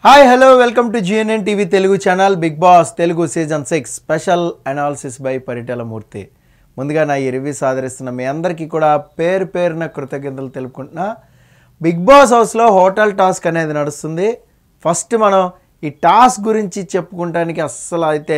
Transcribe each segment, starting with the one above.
Hi hello welcome to GNN TV Telugu channel Bigg Boss Telugu season six special analysis by Paritala Murthy ముందుగా నా ఈ reviews ఆదరిస్తున్న మీ అందరికీ కూడా పేరు పేరున కృతజ్ఞతలు తెలుపుకుంటున్నా బిగ్ బాస్ హౌస్లో హోటల్ టాస్క్ అనేది నడుస్తుంది ఫస్ట్ మనం ఈ టాస్క్ గురించి చెప్పుకుంటానికి అస్సలు అయితే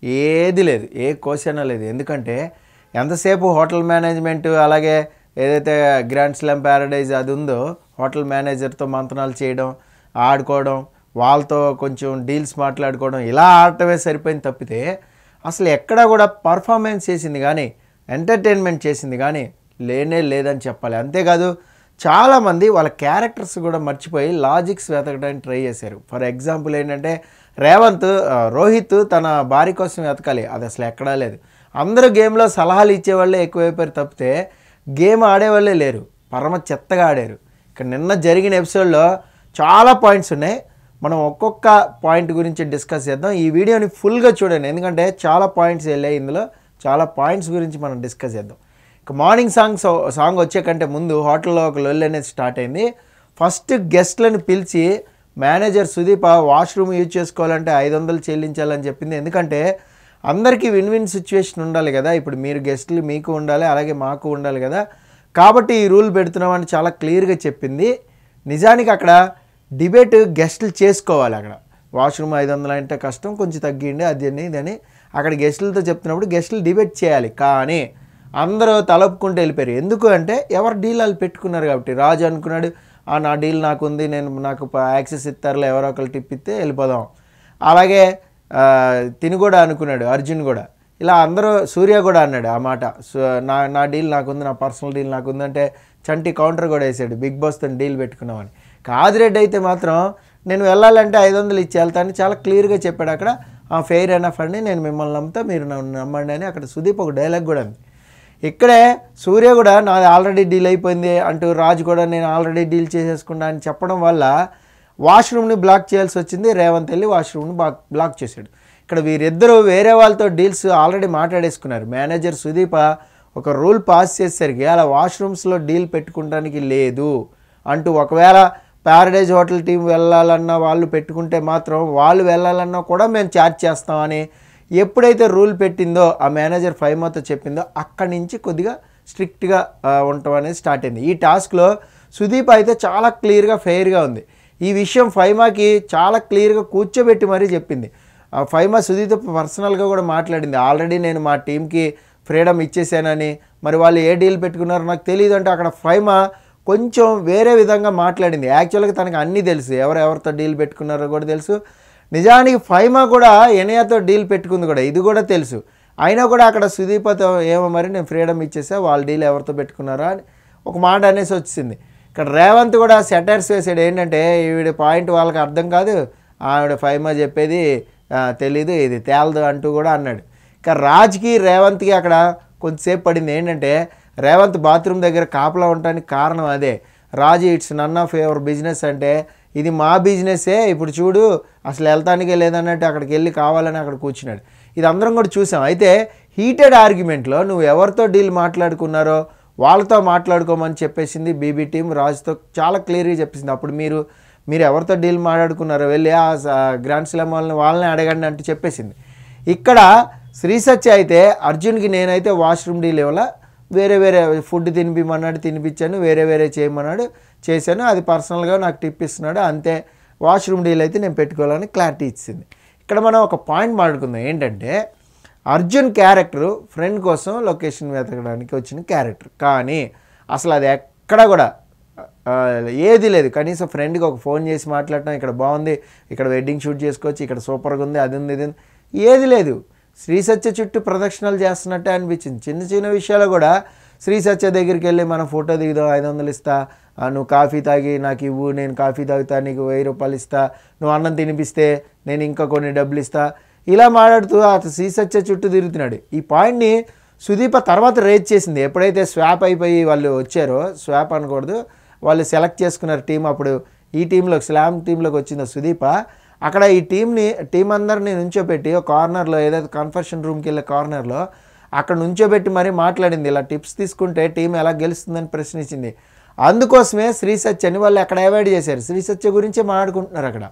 ఏది లేదు ఏ క్వశ్చన్ లేదు ఎందుకంటే ఎంతసేపు హోటల్ మేనేజ్మెంట్ అలాగే ఏదైతే గ్రాండ్ స్లామ్ ప్యారడైజ్ అది ఉందో హోటల్ మేనేజర్తో మంతనాలు చేయడం ఆడుకోవడం వాళ్ళతో కొంచెం డీల్స్ మాట్లాడుకోవడం ఇలా ఆడటమే సరిపోయింది తప్పితే అసలు ఎక్కడా కూడా పర్ఫార్మెన్స్ చేసింది కానీ ఎంటర్టైన్మెంట్ చేసింది కానీ లేనే లేదని చెప్పాలి అంతేకాదు చాలామంది వాళ్ళ క్యారెక్టర్స్ కూడా మర్చిపోయి లాజిక్స్ వెతకడానికి ట్రై చేశారు ఫర్ ఎగ్జాంపుల్ ఏంటంటే రేవంత్ ఆ, రోహిత్ తన భార్య కోసం వెతకాలి అది అసలు ఎక్కడా లేదు అందరూ గేమ్లో సలహాలు ఇచ్చేవాళ్ళే ఎక్కువైపోయారు తప్పితే గేమ్ ఆడేవాళ్ళే లేరు పరమ చెత్తగా ఆడారు ఇక్కడ నిన్న జరిగిన ఎపిసోడ్లో చాలా పాయింట్స్ ఉన్నాయి మనం ఒక్కొక్క పాయింట్ గురించి డిస్కస్ చేద్దాం ఈ వీడియోని ఫుల్గా చూడండి ఎందుకంటే చాలా పాయింట్స్ వెళ్ళాయి ఇందులో చాలా పాయింట్స్ గురించి మనం డిస్కస్ చేద్దాం ఇక మార్నింగ్ సాంగ్ సాంగ్ వచ్చే కంటే ముందు హోటల్లో ఒక లొల్లి అనేది స్టార్ట్ అయింది ఫస్ట్ గెస్ట్లను పిలిచి మేనేజర్ సుదీప్ వాష్రూమ్ యూజ్ చేసుకోవాలంటే ఐదు వందలు చెల్లించాలని చెప్పింది ఎందుకంటే అందరికీ విన్ విన్ సిచ్యువేషన్ ఉండాలి కదా ఇప్పుడు మీరు గెస్ట్లు మీకు ఉండాలి అలాగే మాకు ఉండాలి కదా కాబట్టి ఈ రూల్ పెడుతున్నామని చాలా క్లియర్గా చెప్పింది నిజానికి అక్కడ డిబేట్ గెస్టులు చేసుకోవాలి అక్కడ వాష్రూమ్ ఐదు వందలు అంటే కష్టం కొంచెం తగ్గిండి అది అని ఇదని అక్కడ గెస్టులతో చెప్తున్నప్పుడు గెస్టులు డిబేట్ చేయాలి కానీ అందరూ తలపుకుంటూ వెళ్ళిపోయారు ఎందుకు అంటే ఎవరు డీల్ వాళ్ళు పెట్టుకున్నారు కాబట్టి రాజు అనుకున్నాడు "ఆ, నా డీల్ నాకు ఉంది నేను నాకు ప- యాక్సెస్ ఇస్తారులే ఎవరో ఒకరు టిప్ ఇస్తే వెళ్ళిపోదాం అలాగే ఆ, తిని కూడా అనుకున్నాడు అర్జున్ కూడా ఇలా అందరూ సూర్య కూడా అన్నాడు ఆ మాట సో నా నా డీల్ నాకుంది నా పర్సనల్ డీల్ నాకుంది అంటే చంటి కౌంటర్ కూడా వేసాడు బిగ్ బాస్తో డీల్ పెట్టుకున్నామని కాదిరెడ్డి అయితే మాత్రం నేను వెళ్ళాలంటే ఐదు వందలు ఇచ్చి వెళ్తానని చాలా క్లియర్గా చెప్పాడు అక్కడ ఆ ఫెయిర్ ఎనఫ్ అండి నేను మిమ్మల్ని నమ్ముతా మీరు నన్ను నమ్మండి అని అక్కడ సుదీప్ ఒక డైలాగ్ కూడా ఉంది ఇక్కడే సూర్య కూడా నాది ఆల్రెడీ డీల్ అయిపోయింది అంటూ రాజు కూడా నేను ఆల్రెడీ డీల్ చేసేసుకున్నా అని చెప్పడం వల్ల వాష్రూమ్ని బ్లాక్ చేయాల్సి వచ్చింది రేవంత్ వెళ్ళి వాష్రూమ్ని బ్లాక్ బ్లాక్ చేశాడు ఇక్కడ వీరిద్దరూ వేరే వాళ్ళతో డీల్స్ ఆల్రెడీ మాట్లాడేసుకున్నారు మేనేజర్ సుదీప ఒక రూల్ పాస్ చేసేసరికి అలా వాష్రూమ్స్లో డీల్ పెట్టుకోవడానికి లేదు అంటూ ఒకవేళ ప్యారడైజ్ హోటల్ టీం వెళ్ళాలన్నా వాళ్ళు పెట్టుకుంటే మాత్రం వాళ్ళు వెళ్ళాలన్నా కూడా మేము ఛార్జ్ చేస్తామని ఎప్పుడైతే రూల్ పెట్టిందో ఆ మేనేజర్ ఫైమాతో చెప్పిందో అక్కడి నుంచి కొద్దిగా స్ట్రిక్ట్గా ఉండటం అనేది స్టార్ట్ అయింది ఈ టాస్క్లో సుదీప్ అయితే చాలా క్లియర్గా ఫెయిర్గా ఉంది ఈ విషయం ఫైమాకి చాలా క్లియర్గా కూర్చోబెట్టి మరీ చెప్పింది ఆ ఫైమా సుదీప్తో పర్సనల్గా కూడా మాట్లాడింది ఆల్రెడీ నేను మా టీంకి ఫ్రీడమ్ ఇచ్చేసానని మరి వాళ్ళు ఏ డీల్ పెట్టుకున్నారో నాకు తెలియదు అంటే అక్కడ ఫైమా కొంచెం వేరే విధంగా మాట్లాడింది యాక్చువల్గా తనకు అన్నీ తెలుసు ఎవరు ఎవరితో డీల్ పెట్టుకున్నారో కూడా తెలుసు నిజానికి ఫైమా కూడా ఎనయాతో డీల్ పెట్టుకుంది కూడా ఇది కూడా తెలుసు అయినా కూడా అక్కడ సుదీపతో ఏమో మరి నేను ఫ్రీడమ్ ఇచ్చేసా వాళ్ళ డీల్ ఎవరితో పెట్టుకున్నారా అని ఒక మాట అనేసి వచ్చింది ఇక్కడ రేవంత్ కూడా సెటర్స్ వేసాడు ఏంటంటే ఈవిడ పాయింట్ వాళ్ళకి అర్థం కాదు ఆవిడ ఫైమా చెప్పేది ఆ, తెలీదు ఇది తేలదు అంటూ కూడా అన్నాడు ఇక రాజ్కి రేవంత్కి అక్కడ కొంతసేపు పడింది ఏంటంటే రేవంత్ బాత్రూమ్ దగ్గర కాపలా ఉండటానికి కారణం అదే రాజు it's none of your business అంటే ఇది మా బిజినెస్సే ఇప్పుడు చూడు అసలు వెళ్తానికే లేదన్నట్టు అక్కడికి వెళ్ళి కావాలని అక్కడ కూర్చున్నాడు ఇది అందరం కూడా చూసాం అయితే హీటెడ్ ఆర్గ్యుమెంట్లో నువ్వు ఎవరితో డీల్ మాట్లాడుకున్నారో వాళ్ళతో మాట్లాడుకోమని చెప్పేసింది బీబీ టీం రాజుతో చాలా క్లియర్గా చెప్పేసింది అప్పుడు మీరు మీరు ఎవరితో డీల్ మాట్లాడుకున్నారో వెళ్ళి ఆ స- గ్రాండ్ స్లామ్ వాళ్ళని వాళ్ళని అడగండి అంటూ చెప్పేసింది ఇక్కడ శ్రీసత్య అయితే అర్జున్కి నేనైతే వాష్రూమ్ డీల్ ఇవ్వాల వేరే వేరే ఫుడ్ తినిపిమన్నాడు తినిపించాను వేరే వేరే చేయమన్నాడు చేశాను అది పర్సనల్గా నాకు టిప్ ఇస్తున్నాడు అంతే వాష్రూమ్ డీల్ అయితే నేను పెట్టుకోవాలని క్లారిటీ ఇచ్చింది ఇక్కడ మనం ఒక పాయింట్ మాట్లాడుకుందాం ఏంటంటే అర్జున్ క్యారెక్టర్ ఫ్రెండ్ కోసం లొకేషన్ వెతకడానికి వచ్చిన క్యారెక్టర్ కానీ అసలు అది ఎక్కడ కూడా ఆ, ఏది లేదు కనీసం ఫ్రెండ్కి ఒక ఫోన్ చేసి మాట్లాడటం ఇక్కడ బాగుంది ఇక్కడ వెడ్డింగ్ షూట్ చేసుకోవచ్చు ఇక్కడ సూపర్గా ఉంది అది ఉంది ఇది ఉంది ఏది లేదు శ్రీ సత్య చుట్టూ ప్రదక్షిణలు చేస్తున్నట్టే అనిపించింది చిన్న చిన్న విషయాలు కూడా శ్రీ సత్య దగ్గరికి వెళ్ళి మనం ఫోటో దిగుదాం ఐదు వందలు ఇస్తా ఆ, నువ్వు కాఫీ తాగి నాకు ఇవ్వు నేను కాఫీ తాగుతా నీకు వెయ్యి రూపాయలు ఇస్తా నువ్వు అన్నం తినిపిస్తే నేను ఇంకా కొన్ని డబ్బులు ఇస్తా ఇలా మాట్లాడుతూ అతను శ్రీ సత్య చుట్టూ తిరుగుతున్నాడు ఈ పాయింట్ని సుదీప తర్వాత రేజ్ చేసింది ఎప్పుడైతే స్వాప్ అయిపోయి వాళ్ళు వచ్చారో స్వాప్ అనకూడదు వాళ్ళు సెలెక్ట్ చేసుకున్నారు టీం అప్పుడు ఈ టీంలో స్లామ్ టీంలోకి వచ్చిందో సుదీప అక్కడ ఈ టీంని టీం అందరిని నుంచోబెట్టి ఒక కార్నర్లో ఏదైతే కన్ఫర్షన్ రూమ్కి వెళ్ళే కార్నర్లో అక్కడ నుంచోబెట్టి మరీ మాట్లాడింది ఇలా టిప్స్ తీసుకుంటే టీం ఎలా గెలుస్తుందని ప్రశ్నించింది అందుకోసమే శ్రీ సత్యని వాళ్ళు అక్కడ అవాయిడ్ చేశారు శ్రీ సత్య గురించే మాట్లాడుకుంటున్నారు అక్కడ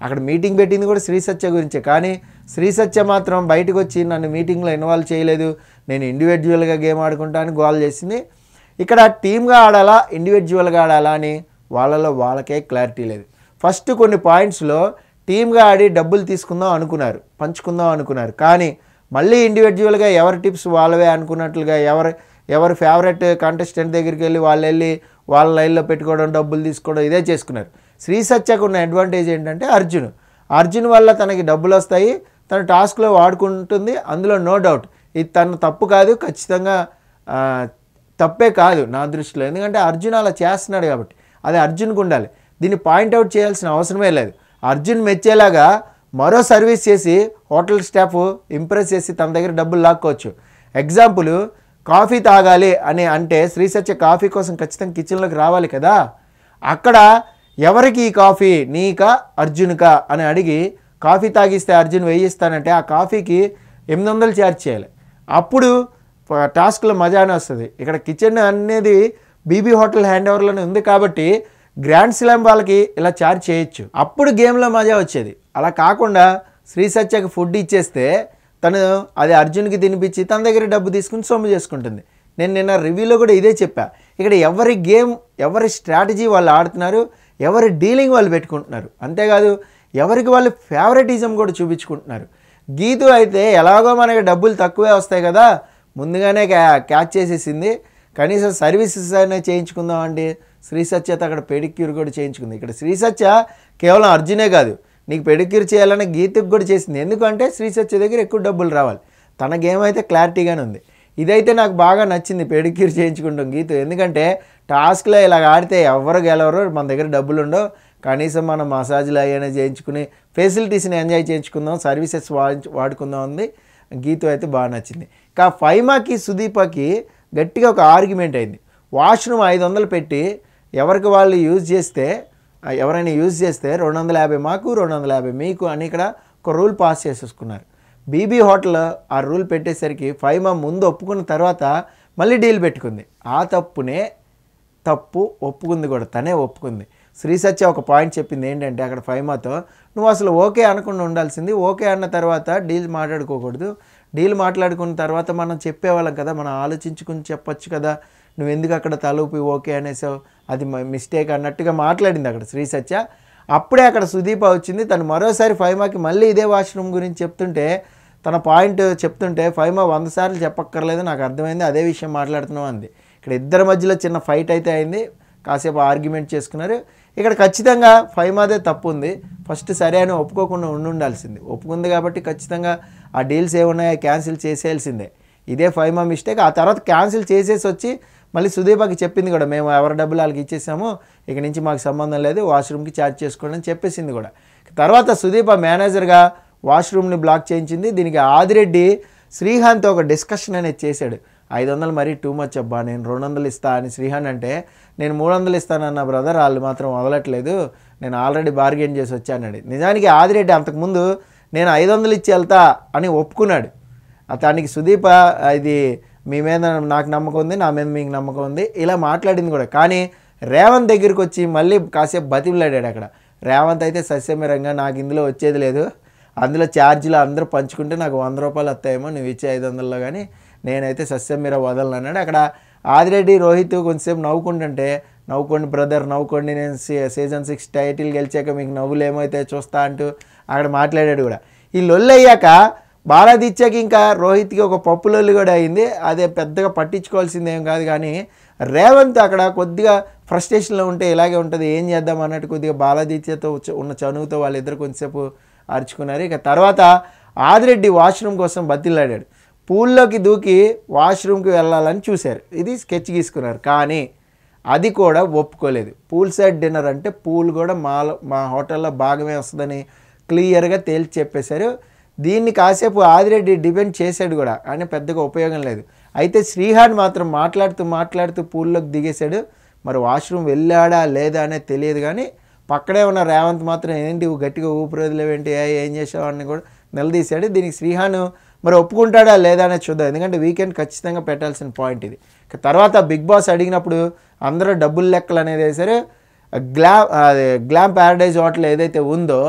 అక్కడ మీటింగ్ పెట్టింది కూడా శ్రీ సత్య గురించే కానీ శ్రీ సత్య మాత్రం బయటకు వచ్చి నన్ను మీటింగ్లో ఇన్వాల్వ్ చేయలేదు నేను ఇండివిజువల్గా గేమ్ ఆడుకుంటాను గోల్ చేసింది ఇక్కడ టీమ్గా ఆడాలా ఇండివిజువల్గా ఆడాలా అని వాళ్ళలో వాళ్ళకే క్లారిటీ లేదు ఫస్ట్ కొన్ని పాయింట్స్లో టీమ్గా ఆడి డబ్బులు తీసుకుందాం అనుకున్నారు పంచుకుందాం అనుకున్నారు కానీ మళ్ళీ ఇండివిజువల్గా ఎవరి టిప్స్ వాళ్ళవే అనుకున్నట్లుగా ఎవరి ఎవరి ఫేవరెట్ కంటెస్టెంట్ దగ్గరికి వెళ్ళి వాళ్ళు వెళ్ళి వాళ్ళ లైన్లో పెట్టుకోవడం డబ్బులు తీసుకోవడం ఇదే చేసుకున్నారు శ్రీ సత్యకు ఉన్న అడ్వాంటేజ్ ఏంటంటే అర్జున్ అర్జున్ వల్ల తనకి డబ్బులు వస్తాయి తన టాస్క్లో వాడుకుంటుంది అందులో నో డౌట్ ఇది తన తప్పు కాదు ఖచ్చితంగా ఆ, తప్పే కాదు నా దృష్టిలో ఎందుకంటే అర్జున్ అలా చేస్తున్నాడు కాబట్టి అది అర్జున్కు ఉండాలి దీన్ని పాయింట్అవుట్ చేయాల్సిన అవసరమే లేదు అర్జున్ మెచ్చేలాగా మరో సర్వీస్ చేసి హోటల్ స్టాఫ్ ఇంప్రెస్ చేసి తన దగ్గర డబ్బులు లాక్కోవచ్చు ఎగ్జాంపుల్ కాఫీ తాగాలి అని అంటే శ్రీ సత్య కాఫీ కోసం ఖచ్చితంగా కిచెన్లోకి రావాలి కదా అక్కడ ఎవరికి ఈ కాఫీ నీకా అర్జున్కా అని అడిగి కాఫీ తాగిస్తే అర్జున్ వేయిస్తానంటే ఆ కాఫీకి ఎనిమిది వందలు ఛార్జ్ చేయాలి అప్పుడు ప- టాస్క్లో మజానే వస్తుంది ఇక్కడ కిచెన్ అనేది బీబీ హోటల్ హ్యాండ్ ఓవర్లోనే ఉంది కాబట్టి గ్రాండ్ స్లామ్ వాళ్ళకి ఇలా ఛార్జ్ చేయొచ్చు అప్పుడు గేమ్లో మజా వచ్చేది అలా కాకుండా శ్రీ సత్యకి ఫుడ్ ఇచ్చేస్తే తను అది అర్జున్కి తినిపించి తన దగ్గర డబ్బు తీసుకుని సొమ్ము చేసుకుంటుంది నేను నిన్న రివ్యూలో కూడా ఇదే చెప్పా ఇక్కడ ఎవరి గేమ్ ఎవరి స్ట్రాటజీ వాళ్ళు ఆడుతున్నారు ఎవరి డీలింగ్ వాళ్ళు పెట్టుకుంటున్నారు అంతేకాదు ఎవరికి వాళ్ళు ఫేవరెటిజం కూడా చూపించుకుంటున్నారు గీతు అయితే ఎలాగో మనకి డబ్బులు తక్కువే వస్తాయి కదా ముందుగానే క్యా క్యాచ్ చేసేసింది కనీసం సర్వీసెస్ అయినా చేయించుకుందాం అంటే శ్రీ సత్యత అక్కడ పెడిక్యూర్ కూడా చేయించుకుంది ఇక్కడ శ్రీ సత్య కేవలం అర్జునే కాదు నీకు పెడిక్యూర్ చేయాలని గీతకు కూడా చేసింది ఎందుకంటే శ్రీ సత్య దగ్గర ఎక్కువ డబ్బులు రావాలి తన గేమ్ అయితే క్లారిటీగానే ఉంది ఇదైతే నాకు బాగా నచ్చింది పెడిక్యూర్ చేయించుకుంటాం గీతు ఎందుకంటే టాస్క్లో ఇలా ఆడితే ఎవరు గెలవరు మన దగ్గర డబ్బులు ఉండవు కనీసం మనం మసాజ్లు అయ్యనే చేయించుకుని ఫెసిలిటీస్ని ఎంజాయ్ చేయించుకుందాం సర్వీసెస్ వాడి వాడుకుందాం ఉంది గీతు అయితే బాగా నచ్చింది ఇంకా ఫైమాకి సుదీపకి గట్టిగా ఒక ఆర్గ్యుమెంట్ అయింది వాష్రూమ్ ఐదు వందలు పెట్టి ఎవరికి వాళ్ళు యూజ్ చేస్తే ఆ, ఎవరైనా యూజ్ చేస్తే రెండు వందల యాభై మాకు రెండు వందల యాభై మీకు అని ఇక్కడ ఒక రూల్ పాస్ చేసేసుకున్నారు బీబీ హోటల్ ఆ రూల్ పెట్టేసరికి ఫైమా ముందు ఒప్పుకున్న తర్వాత మళ్ళీ డీల్ పెట్టుకుంది ఆ తప్పునే తప్పు ఒప్పుకుంది కూడా తనే ఒప్పుకుంది శ్రీ సత్య ఒక పాయింట్ చెప్పింది ఏంటంటే అక్కడ ఫైమాతో నువ్వు అసలు ఓకే అనకుండా ఉండాల్సింది ఓకే అన్న తర్వాత డీల్ మాట్లాడుకోకూడదు డీల్ మాట్లాడుకున్న తర్వాత మనం చెప్పేవాళ్ళం కదా మనం ఆలోచించుకుని చెప్పొచ్చు కదా నువ్వు ఎందుకు అక్కడ తలూపి ఓకే అనేసావు అది మిస్టేక్ అన్నట్టుగా మాట్లాడింది అక్కడ శ్రీ సత్య అప్పుడే అక్కడ సుదీప వచ్చింది తను మరోసారి ఫైమాకి మళ్ళీ ఇదే వాష్రూమ్ గురించి చెప్తుంటే తన పాయింట్ చెప్తుంటే ఫైమా వంద సార్లు చెప్పక్కర్లేదు నాకు అర్థమైంది అదే విషయం మాట్లాడుతున్నాం అంది ఇక్కడ ఇద్దరి మధ్యలో చిన్న ఫైట్ అయితే అయింది కాసేపు ఆర్గ్యుమెంట్ చేసుకున్నారు ఇక్కడ ఖచ్చితంగా ఫైమాదే తప్పు ఉంది ఫస్ట్ సరే అని ఒప్పుకోకుండా ఉండి ఉండాల్సింది ఒప్పుకుంది కాబట్టి ఖచ్చితంగా ఆ డీల్స్ ఏమున్నాయో క్యాన్సిల్ చేసేయాల్సిందే ఇదే ఫైమా మిస్టేక్ ఆ తర్వాత క్యాన్సిల్ చేసేసి వచ్చి మళ్ళీ సుదీపకి చెప్పింది కూడా మేము ఎవరి డబ్బులు వాళ్ళకి ఇచ్చేసాము ఇక నుంచి మాకు సంబంధం లేదు వాష్రూమ్కి ఛార్జ్ చేసుకోండి అని చెప్పేసింది కూడా తర్వాత సుదీప మేనేజర్గా వాష్రూమ్ని బ్లాక్ చేయించింది దీనికి ఆదిరెడ్డి శ్రీహాన్తో ఒక డిస్కషన్ అనేది చేశాడు ఐదు వందలు మరీ టూ మచ్ అబ్బా నేను రెండు వందలు ఇస్తా అని శ్రీహాన్ అంటే నేను మూడు వందలు ఇస్తానన్న బ్రదర్ వాళ్ళు మాత్రం వదలట్లేదు నేను ఆల్రెడీ బార్గెన్ చేసి వచ్చానని నిజానికి ఆదిరెడ్డి అంతకుముందు నేను ఐదు వందలు ఇచ్చి వెళ్తా అని ఒప్పుకున్నాడు అతనికి సుదీప ఇది మీ మీద నాకు నమ్మకం ఉంది నా మీద మీకు నమ్మకం ఉంది ఇలా మాట్లాడింది కూడా కానీ రేవంత్ దగ్గరికి వచ్చి మళ్ళీ కాసేపు బతిమలాడాడు అక్కడ రేవంత్ అయితే సస్యమరంగా నాకు ఇందులో వచ్చేది లేదు అందులో ఛార్జీలు అందరూ పంచుకుంటే నాకు వంద రూపాయలు వస్తాయేమో నువ్వు ఇచ్చే ఐదు వందల్లో కానీ నేనైతే సస్యమీర వదలను అన్నాడు అక్కడ ఆదిరెడ్డి రోహిత్ కొంచెంసేపు నవ్వుకుంటుంటే నవ్వుకోండి బ్రదర్ నవ్వుకోండి నేను సీ- సీజన్ సిక్స్ టైటిల్ గెలిచాక మీకు నవ్వులు ఏమైతే చూస్తా అంటూ అక్కడ మాట్లాడాడు కూడా ఈ లొల్లు అయ్యాక బాలాది ఇచ్చాక ఇంకా రోహిత్కి ఒక పప్పు లొల్లు కూడా అయింది అదే పెద్దగా పట్టించుకోవాల్సింది ఏం కాదు కానీ రేవంత్ అక్కడ కొద్దిగా ఫ్రస్ట్రేషన్లో ఉంటే ఇలాగే ఉంటుంది ఏం చేద్దాం అన్నట్టు కొద్దిగా బాలాదిత్యతో వచ్చి- ఉన్న చనువుతో వాళ్ళిద్దరు కొంచెంసేపు అరుచుకున్నారు ఇక తర్వాత ఆదిరెడ్డి వాష్రూమ్ కోసం బతిలాడాడు పూల్లోకి దూకి వాష్రూమ్కి వెళ్ళాలని చూశారు ఇది స్కెచ్ గీసుకున్నారు కానీ అది కూడా ఒప్పుకోలేదు పూల్ సైడ్ డిన్నర్ అంటే పూల్ కూడా మా మా హోటల్లో భాగమే వస్తుందని క్లియర్గా తేల్చి చెప్పేశారు దీన్ని కాసేపు ఆదిరెడ్డి డిపెండ్ చేశాడు కూడా కానీ పెద్దగా ఉపయోగం లేదు అయితే శ్రీహాన్ మాత్రం మాట్లాడుతూ మాట్లాడుతూ పూల్లోకి దిగేశాడు మరి వాష్రూమ్ వెళ్ళాడా లేదా అనేది తెలియదు కానీ పక్కనే ఉన్న రేవంత్ మాత్రం ఏంటి నువ్వు గట్టిగా ఊపిరి ఏ ఏం చేసావు అని కూడా నిలదీశాడు దీనికి శ్రీహాన్ మరి ఒప్పుకుంటాడా లేదా అనేది చూద్దాం ఎందుకంటే వీకెండ్ ఖచ్చితంగా పెట్టాల్సిన పాయింట్ ఇది ఇక తర్వాత బిగ్ బాస్ అడిగినప్పుడు అందరూ డబ్బులు లెక్కలు అనేది వేశారు గ్లా అదే గ్లామ్ ప్యారడైజ్ హోటల్ ఏదైతే ఉందో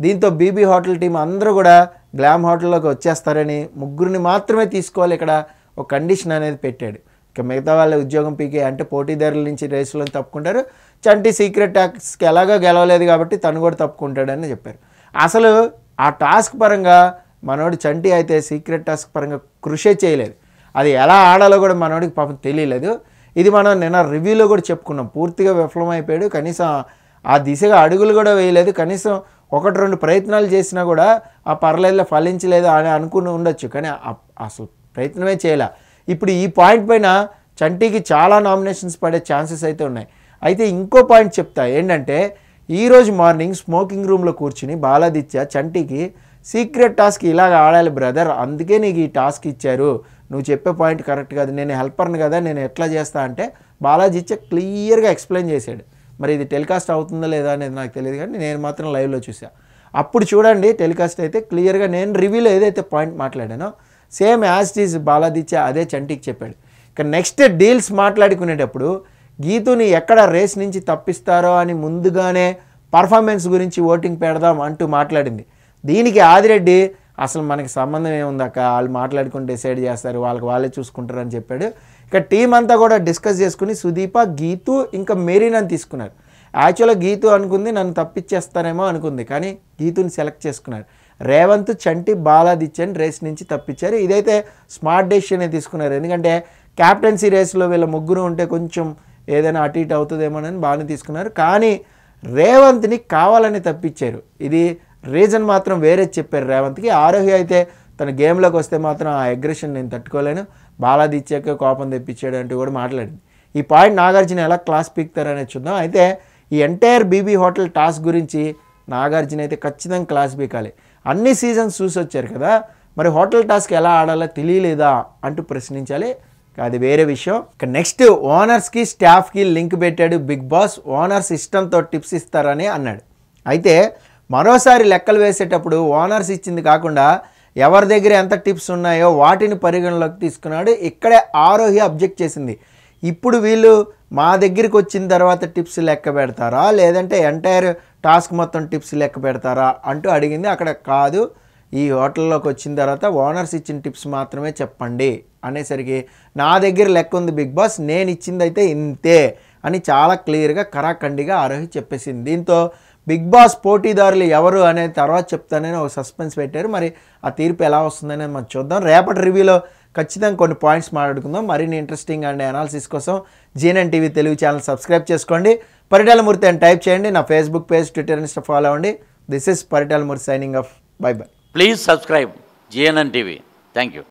దీంతో బీబీ హోటల్ టీం అందరూ కూడా గ్లామ్ హోటల్లోకి వచ్చేస్తారని ముగ్గురిని మాత్రమే తీసుకోవాలి ఇక్కడ ఒక కండిషన్ అనేది పెట్టాడు ఇక మిగతా వాళ్ళ ఉద్యోగం పీకే అంటే పోటీదారుల నుంచి రేసులో తప్పుకుంటారు చంటి సీక్రెట్ టాస్క్కి ఎలాగో గెలవలేదు కాబట్టి తను కూడా తప్పుకుంటాడని చెప్పారు అసలు ఆ టాస్క్ పరంగా మనోడు చంటి అయితే సీక్రెట్ టాస్క్ పరంగా కృషే చేయలేదు అది ఎలా ఆడాలో కూడా మనోడికి పాపం తెలియలేదు ఇది మనం నిన్న రివ్యూలో కూడా చెప్పుకున్నాం పూర్తిగా విఫలమైపోయాడు కనీసం ఆ దిశగా అడుగులు కూడా వేయలేదు కనీసం ఒకటి రెండు ప్రయత్నాలు చేసినా కూడా ఆ పర్లేదులో ఫలించలేదు అని అనుకుని ఉండొచ్చు కానీ ఆ- అసలు ప్రయత్నమే చేయలే ఇప్పుడు ఈ పాయింట్ పైన చంటికి చాలా నామినేషన్స్ పడే ఛాన్సెస్ అయితే ఉన్నాయి అయితే ఇంకో పాయింట్ చెప్తా ఏంటంటే ఈరోజు మార్నింగ్ స్మోకింగ్ రూమ్లో కూర్చుని బాలాదిత్య చంటికి సీక్రెట్ టాస్క్ ఇలాగ ఆడాలి బ్రదర్ అందుకే నీకు ఈ టాస్క్ ఇచ్చారు నువ్వు చెప్పే పాయింట్ కరెక్ట్ కాదు నేను హెల్పర్ని కదా నేను ఎట్లా చేస్తా అంటే బాలాదిత్య క్లియర్గా ఎక్స్ప్లెయిన్ చేశాడు మరి ఇది టెలికాస్ట్ అవుతుందా లేదా అనేది నాకు తెలియదు కానీ నేను మాత్రం లైవ్లో చూసా అప్పుడు చూడండి టెలికాస్ట్ అయితే క్లియర్గా నేను రివ్యూలో ఏదైతే పాయింట్ మాట్లాడానో సేమ్ యాజ్ ఈజ్ బాలాదిత్య అదే చంటికి చెప్పాడు ఇక నెక్స్ట్ డీల్స్ మాట్లాడుకునేటప్పుడు గీతుని ఎక్కడ రేస్ నుంచి తప్పిస్తారో అని ముందుగానే పర్ఫార్మెన్స్ గురించి ఓటింగ్ పెడదాం అంటూ మాట్లాడింది దీనికి ఆదిరెడ్డి అసలు మనకి సంబంధం ఏముందక్క వాళ్ళు మాట్లాడుకుని డిసైడ్ చేస్తారు వాళ్ళకి వాళ్ళే చూసుకుంటారు అని చెప్పాడు ఇక టీం అంతా కూడా డిస్కస్ చేసుకుని సుదీప గీతు ఇంకా మెరీనని తీసుకున్నారు యాక్చువల్గా గీతు అనుకుంది నన్ను తప్పించేస్తారేమో అనుకుంది కానీ గీతుని సెలెక్ట్ చేసుకున్నారు రేవంత్ చంటి బాలాదిత్యని రేస్ నుంచి తప్పించారు ఇదైతే స్మార్ట్ డెసిషన్ తీసుకున్నారు ఎందుకంటే క్యాప్టెన్సీ రేస్లో వీళ్ళ ముగ్గురు ఉంటే కొంచెం ఏదైనా అటు ఇటు అవుతుందేమోనని బాగానే తీసుకున్నారు కానీ రేవంత్ని కావాలని తప్పించారు ఇది రీజన్ మాత్రం వేరే చెప్పారు రేవంత్కి ఆరోహి అయితే తన గేమ్లోకి వస్తే మాత్రం ఆ అగ్రెషన్ నేను తట్టుకోలేను బాలాదిత్యకే కోపం తెప్పించాడు అంటూ కూడా మాట్లాడింది ఈ పాయింట్ నాగార్జున ఎలా క్లాస్ పీక్తారనేది చూద్దాం అయితే ఈ ఎంటైర్ బీబీ హోటల్ టాస్క్ గురించి నాగార్జున అయితే ఖచ్చితంగా క్లాస్ పీకాలి అన్ని సీజన్స్ చూసి వచ్చారు కదా మరి హోటల్ టాస్క్ ఎలా ఆడాలో తెలియలేదా అంటూ ప్రశ్నించాలి అది వేరే విషయం ఇక నెక్స్ట్ ఓనర్స్కి స్టాఫ్కి లింక్ పెట్టాడు బిగ్ బాస్ ఓనర్స్ ఇష్టంతో టిప్స్ ఇస్తారని అన్నాడు అయితే మరోసారి లెక్కలు వేసేటప్పుడు ఓనర్స్ ఇచ్చింది కాకుండా ఎవరి దగ్గర ఎంత టిప్స్ ఉన్నాయో వాటిని పరిగణలోకి తీసుకున్నాడు ఇక్కడే ఆరోహి అబ్జెక్ట్ చేసింది ఇప్పుడు వీళ్ళు మా దగ్గరికి వచ్చిన తర్వాత టిప్స్ లెక్క పెడతారా లేదంటే ఎంటైర్ టాస్క్ మొత్తం టిప్స్ లెక్క పెడతారా అంటూ అడిగింది అక్కడ కాదు ఈ హోటల్లోకి వచ్చిన తర్వాత ఓనర్స్ ఇచ్చిన టిప్స్ మాత్రమే చెప్పండి అనేసరికి నా దగ్గర లెక్క ఉంది బిగ్ బాస్ నేను ఇచ్చింది అయితే ఇంతే అని చాలా క్లియర్గా కరాఖండిగా ఆరోహి చెప్పేసింది దీంతో బిగ్ బాస్ పోటీదారులు ఎవరు అనేది తర్వాత చెప్తానని ఒక సస్పెన్స్ పెట్టారు మరి ఆ తీర్పు ఎలా వస్తుందనేది మనం చూద్దాం రేపటి రివ్యూలో ఖచ్చితంగా కొన్ని పాయింట్స్ మాట్లాడుకుందాం మరిన్ని ఇంట్రెస్టింగ్ అండ్ అనాలిసిస్ కోసం GNN TV Telugu channel subscribe చేసుకోండి పరిటాలమూర్తి అని టైప్ చేయండి నా Facebook page Twitter Insta follow అవ్వండి this is Paritala Murthy signing off by by Please subscribe GNN TV. Thank you.